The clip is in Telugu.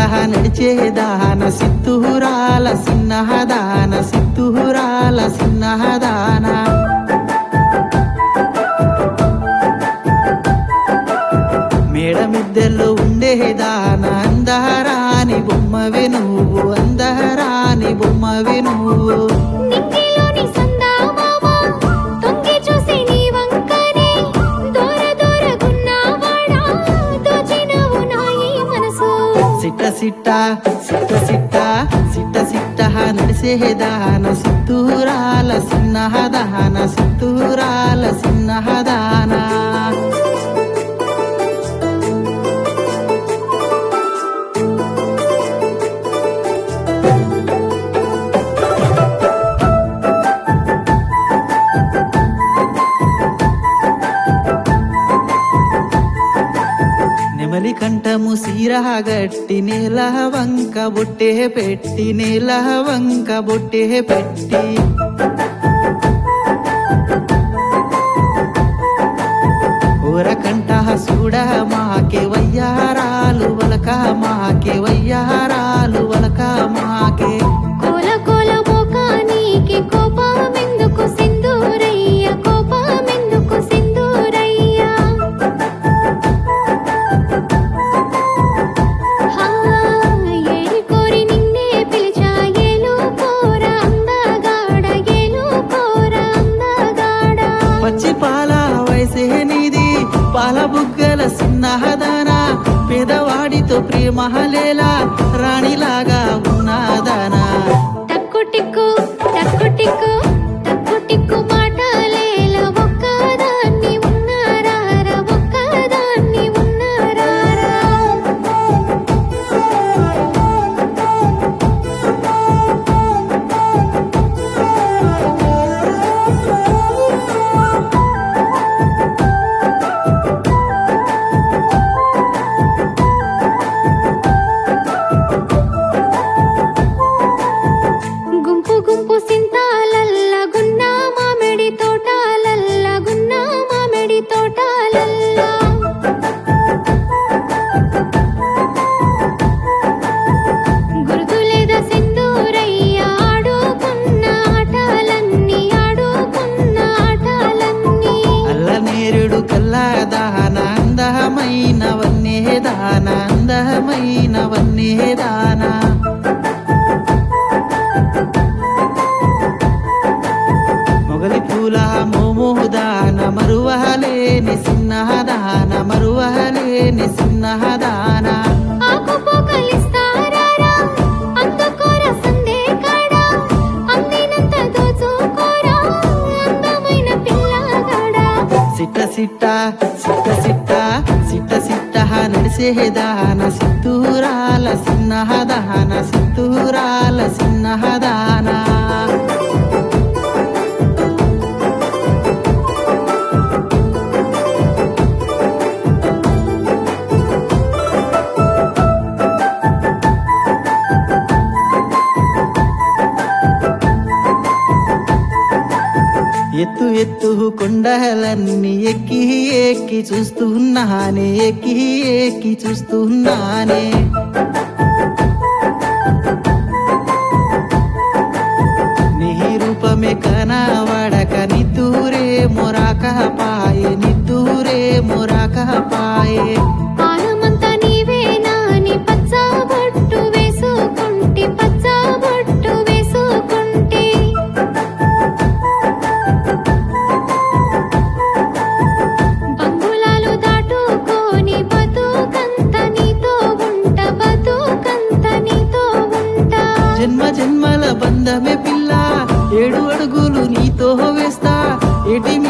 నడిచేదాన సిత్తురాల సిన్నహదాన సిత్తురాల సిన్నహదాన మేడ మిద్దెల్లో ఉండేదాన అందహరాని బొమ్మవే నువ్వు అందహరాని బొమ్మవే నువ్వు నింగిలోని సందామామ తొంగి చూసి నీ వంకనే దూర దూరగున్నావాడా దోచినవు నా ఈ మనసు సిట్ట సిట్ట సిట్ట సిట్ట సిట్ట సిట్ట నడిసేదాన సిత్తూరాల సిన్నహదాన సిత్తూరాల సిన్నహదాన నెమలి కంఠము సీరహ గట్టి నేల వంక బొట్టే పెట్టి నేల వంక బొట్టే పెట్టి ఊరకంఠ సూడ మాకే వయ్యారాలు వలక మాకే వయ్యారాలు వలక మాకే కోల కోల మోకానికి కోపమెందుకు సింధూరయ్య కోపమెందుకు సింధూరయ్య హా ఏరి కోరి నిన్నే పిలిచా ఏలు కోర అందగాడ ఏలు కోర అందగాడ పచ్చి పాల వయసే నీది పాల బుగ్గల సిన్నహదాన పేదవాడితో ప్రేమహలేలా రాణిలాగా ఉన్నదానా టక్కు టిక్కు టక్కు టిక్కు టక్కు టిక్కు మాటలేల ఒక్కదాన్ని ఉన్నారారా ఒక్కదాన్ని ఉన్నారారా గుంపు గుంపు సింతాలల్ల గున్న మామిడి తోటాలల్ల గున్న మామిడి తోటాలల్ల గుర్తులేద సింధూరయ్య ఆడుకున్న ఆటలన్నీ ఆడుకున్న ఆటలన్నీ అల్ల నేరుడు కల్లాదాన అందమైన వన్నేదాన అందమైన వన్నేదాన మొగలి పూల మోమోదాన మరువహలేని సిన్నహదాన మరువహలేని సిన్నహదాన ఆకుపోకలిస్తారారా అందుకోర సందే కాడా అందినంత దోచుకోరా అందమైన పిల్లగాడా సిట్ట సిట్ట సిట్ట సిట్ట సిట్ట సిట్ట నడిసేదాన సిత్తూరాల సిన్నహదాన సిత్తూరాల సిన్నహదాన ఎత్తు ఎత్తు కొండలన్నీ ఎక్కి ఎక్కి చూస్తున్నానే ఎక్కి ఎక్కి చూస్తున్నానే నీ రూపమే కనవడక నిద్దూరే మొరాక పాయే నిద్దూరే మొరాక పాయే ఆనమంతా నీవేనా నీ పచ్చ బొట్టు వేసుకుంటే పచ్చ బొట్టు వేసుకుంటే బంగుళాలు దాటుకొని బతుకంత నీతో ఉంట బతుకంత నీతో ఉంటా జన్మ జన్మల బంధమే పిల్ల ఏడు అడుగులు నీతో వేస్తా ఎటి